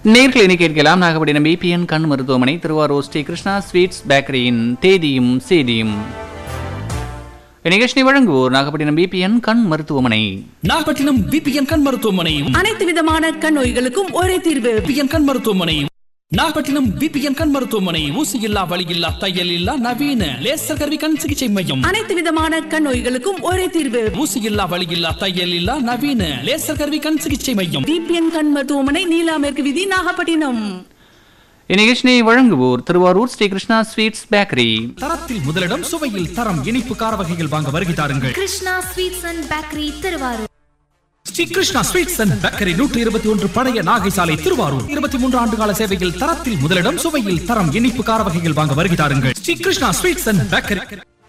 நேர்களை இனி கேட்கலாம் நாகப்பட்டினம் பிபிஎன் கண் மருத்துவமனை திருவாரூர் ஸ்ரீ கிருஷ்ணா ஸ்வீட்ஸ் பேக்கரியின் தேதியும் சேதியும் இந்நிகழ்ச்சியை வழங்குவோர் நாகப்பட்டினம் பிபிஎன் கண் மருத்துவமனை நாகப்பட்டினம் பிபிஎன் கண் மருத்துவமனை அனைத்து விதமான கண் நோய்களுக்கும் ஒரே தீர்வு பிபிஎன் கண் மருத்துவமனை நாகப்பட்டினம் பிபிஎன் கண் மருத்துவமனை ஊசி இல்லா வலி இல்லா தையல் இல்லா நவீன லேசர் கருவி கண் சிகிச்சை மையம் அனைத்து விதமான கண் நோய்களுக்கும் ஒரே தீர்வு ஊசி இல்லா வலி இல்லா தையல் இல்லா நவீன லேசர் கருவி கண் சிகிச்சை மையம் டிபிஎன் கண் மருத்துவமனை நீலா மேற்கு விதி நாகப்பட்டினம் இந்நிகழ்ச்சியை வழங்குவோர் திருவாரூர் ஸ்ரீ கிருஷ்ணா ஸ்வீட்ஸ் பேக்கரி தரத்தில் முதலிடம் சுவையில் தரம் இனிப்பு கார வகைகள் வாங்க வருகை தாருங்கள் Krishna sweets and bakery Thiruvarur Sri Krishna sweets and bakery நூற்றி இருபத்தி ஒன்று பழைய நாகை சாலை திருவாரூர் இருபத்தி மூன்று ஆண்டு கால சேவையில் தரத்தில் முதலிடம் சுவையில் தரம் இனிப்பு கார வகைகள் வாங்க வருகை தாருங்கள் Sri Krishna sweets and bakery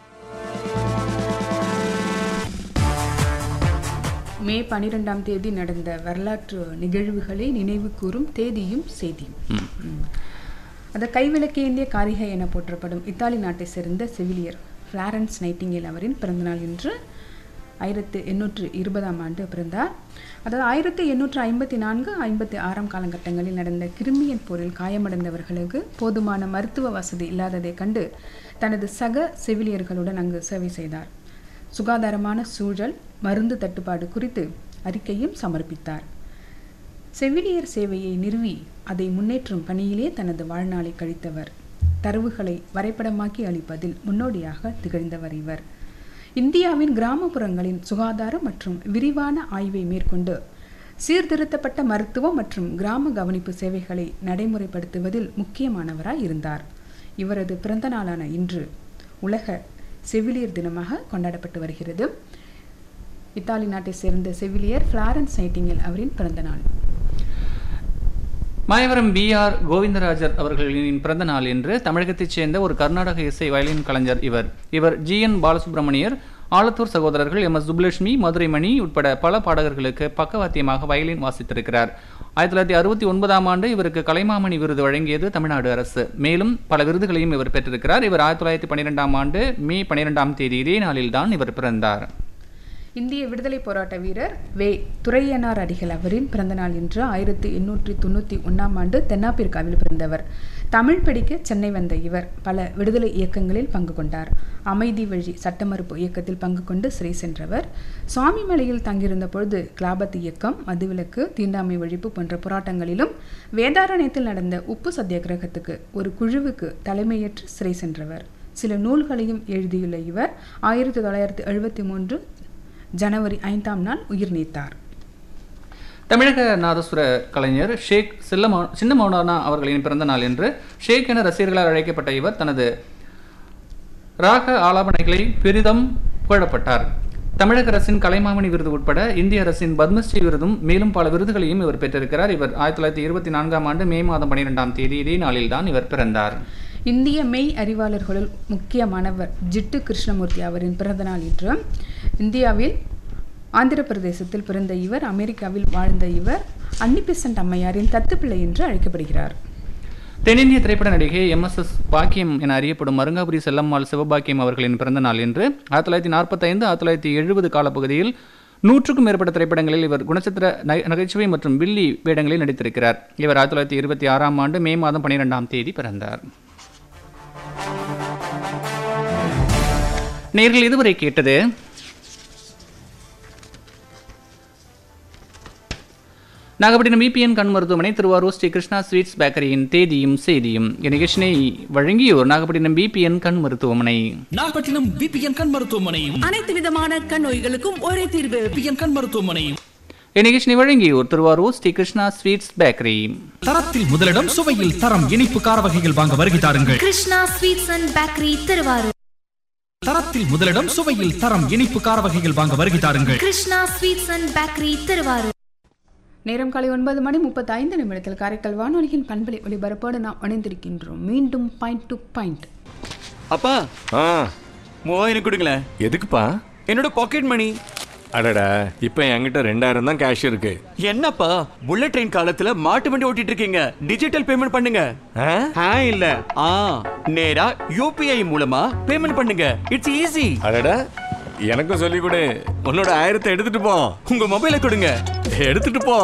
May பனிரெண்டாம் தேதி நடந்த வரலாற்று நிகழ்வுகளை நினைவு கூறும் தேதியும் செய்தியும் ம். அந்த கைவிளக்கேந்திய காரிகை என போற்றப்படும் இத்தாலி நாட்டை சேர்ந்த செவிலியர் ஃப்ளாரன்ஸ் நைட்டிங்கேல் அவரின் பிறந்தநாள் இன்று ஆயிரத்து எண்ணூற்று இருபதாம் ஆண்டு பிறந்தார் அதாவது ஆயிரத்தி எண்ணூற்று ஐம்பத்தி நான்கு ஐம்பத்தி ஆறாம் காலகட்டங்களில் நடந்த கிருமியன் போரில் காயமடைந்தவர்களுக்கு போதுமான மருத்துவ வசதி இல்லாததைக் கண்டு தனது சக செவிலியர்களுடன் அங்கு சேவை செய்தார் சுகாதாரமான சூழல் மருந்து தட்டுப்பாடு குறித்து அறிக்கையும் சமர்ப்பித்தார் செவிலியர் சேவையை நிறுவி அதை முன்னேற்றும் பணியிலே தனது வாழ்நாளை கழித்தவர் தரவுகளை வரைபடமாக்கி அளிப்பதில் முன்னோடியாக திகழ்ந்தவர் இவர் இந்தியாவின் கிராமப்புறங்களின் சுகாதார மற்றும் விரிவான ஆய்வை மேற்கொண்டு சீர்திருத்தப்பட்ட மருத்துவம் மற்றும் கிராம கவனிப்பு சேவைகளை நடைமுறைப்படுத்துவதில் முக்கியமானவராய் இருந்தார் இவரது பிறந்த நாளான இன்று உலக செவிலியர் தினமாக கொண்டாடப்பட்டு வருகிறது இத்தாலி நாட்டை சேர்ந்த செவிலியர் ஃப்ளாரன்ஸ் நைட்டிங்கேல் அவரின் பிறந்த நாள் மாயவரம் பி ஆர் கோவிந்தராஜர் அவர்களின் பிறந்த நாள் என்று தமிழகத்தைச் சேர்ந்த ஒரு கர்நாடக இசை வயலின் கலைஞர் இவர் இவர் ஜி என் பாலசுப்ரமணியர் ஆலத்தூர் சகோதரர்கள் எம் எஸ் சுப்புலட்சுமி மதுரை மணி உட்பட பல பாடகர்களுக்கு பக்கவாத்தியமாக வயலின் வாசித்திருக்கிறார் ஆயிரத்தி தொள்ளாயிரத்தி அறுபத்தி ஒன்பதாம் ஆண்டு இவருக்கு கலைமாமணி விருது வழங்கியது தமிழ்நாடு அரசு மேலும் பல விருதுகளையும் இவர் பெற்றிருக்கிறார் இவர் ஆயிரத்தி தொள்ளாயிரத்தி பன்னிரெண்டாம் ஆண்டு மே பன்னிரெண்டாம் தேதி இதே நாளில்தான் இவர் பிறந்தார் இந்திய விடுதலை போராட்ட வீரர் வே துரையனார் அடிகள் அவரின் பிறந்தநாள் இன்று ஆயிரத்தி எண்ணூற்றி தொண்ணூற்றி ஒன்றாம் ஆண்டு தென்னாப்பிரிக்காவில் பிறந்தவர் தமிழ் படிக்க சென்னை வந்த இவர் பல விடுதலை இயக்கங்களில் பங்கு கொண்டார் அமைதி வழி சட்ட மறுப்பு இயக்கத்தில் பங்கு கொண்டு சிறை சென்றவர் சுவாமிமலையில் தங்கியிருந்த பொழுது கிளாபத் இயக்கம் மதுவிலக்கு தீண்டாமை ஒழிப்பு போன்ற போராட்டங்களிலும் வேதாரண்யத்தில் நடந்த உப்பு சத்தியாகிரகத்துக்கு ஒரு குழுவுக்கு தலைமையேற்று சிறை சென்றவர் சில நூல்களையும் எழுதியுள்ள இவர் ஆயிரத்தி தொள்ளாயிரத்தி எழுபத்தி மூன்று ஜனவரி ஐந்தாம் நாள் உயிர் நீத்தார் தமிழக நாதசுர கலைஞர் ஷேக் சில்லமௌ சின்ன மௌனானா அவர்களின் பிறந்த நாள் என்று ஷேக் என ரசிகர்களால் அழைக்கப்பட்ட இவர் தனது ராக ஆலாபனைகளை பெரிதும் புகழப்பட்டார் தமிழக அரசின் கலைமாமணி விருது உட்பட இந்திய அரசின் பத்மஸ்ரீ விருதும் மேலும் பல விருதுகளையும் இவர் பெற்றிருக்கிறார் இவர் ஆயிரத்தி தொள்ளாயிரத்தி இருபத்தி நான்காம் ஆண்டு மே மாதம் பன்னிரெண்டாம் தேதி இதே நாளில்தான் இவர் பிறந்தார் இந்திய மெய் அறிவாளர்களுள் முக்கியமானவர் ஜிட்டு கிருஷ்ணமூர்த்தி அவரின் பிறந்தநாள் இன்று இந்தியாவில் ஆந்திர பிரதேசத்தில் பிறந்த இவர் அமெரிக்காவில் வாழ்ந்த இவர் அன்னிபெசன்ட் அம்மையாரின் தத்துப்பிள்ளை என்று அழைக்கப்படுகிறார் தென்னிந்திய திரைப்பட நடிகை எம் எஸ் எஸ் பாக்கியம் என அறியப்படும் மருங்காபுரி செல்லம்மாள் சிவபாக்கியம் அவர்களின் பிறந்த நாள் என்று ஆயிரத்தி தொள்ளாயிரத்தி நாற்பத்தைந்து ஆயிரத்தி தொள்ளாயிரத்தி எழுபது காலப்பகுதியில் நூற்றுக்கும் மேற்பட்ட திரைப்படங்களில் இவர் குணச்சித்திர நகை- நகைச்சுவை மற்றும் வில்லி வேடங்களில் நடித்திருக்கிறார் இவர் ஆயிரத்தி தொள்ளாயிரத்தி இருபத்தி ஆறாம் ஆண்டு மே மாதம் பன்னிரெண்டாம் தேதி பிறந்தார் நேர்கள் இதுவரை கேட்டது நாகப்பட்டினம் பிபிஎன் கண் மருத்துவமனை திருவாரூர் ஸ்ரீ கிருஷ்ணா ஸ்வீட்ஸ் பேக்கரியின் தேதியும் செய்தியும் இந்நிகழ்ச்சினை வழங்கியோர் நாகப்பட்டினம் பிபிஎன் கண் மருத்துவமனை நாகப்பட்டினம் பிபிஎன் கண் மருத்துவமனை அனைத்து விதமான கண் நோய்களுக்கும் ஒரே தீர்வு பிபிஎன் கண் மருத்துவமனை இந்நிகழ்ச்சினை வழங்கியோர் திருவாரூர் ஸ்ரீ கிருஷ்ணா ஸ்வீட்ஸ் பேக்கரி தரத்தில் முதலிடம் சுவையில் தரம் இனிப்பு கார வகைகள் வாங்க வருகை தாருங்கள் Krishna sweets and bakery Thiruvarur தரத்தில் முதலிடம் சுவையில் தரம் இனிப்பு கார வகைகள் வாங்க வருகை தாருங்கள் Krishna sweets and bakery Thiruvarur நேரம் காலை ஒன்பது மணி முப்பத்தைந்து நிமிடத்தில் காரைக்கால் வானொலியின் பண்பலை ஒளிபரப்போடு நாம் இணைந்திருக்கின்றோம் மீண்டும் பாயிண்ட் டு பாயிண்ட் அப்பா ஆ மூவாயிரம் கொடுங்களேன் எதுக்குப்பா என்னோட பாக்கெட் மணி அடடா இப்போ என்கிட்ட ரெண்டாயிரம் தான் கேஷ் இருக்கு என்னப்பா புல்லட் ட்ரெயின் காலத்துல மாட்டு வண்டி ஓட்டிட்டு இருக்கீங்க டிஜிட்டல் பேமெண்ட் பண்ணுங்க ஆ? ஆ இல்ல ஆ நேரா யூபிஐ மூலமா பேமெண்ட் பண்ணுங்க இட்ஸ் ஈஸி அடடா எனக்கும் சொல்லி கொடு உன்னோட ஆயிரத்தை எடுத்துட்டு போ உங்க மொபைலை கொடுங்க எடுத்துட்டு போ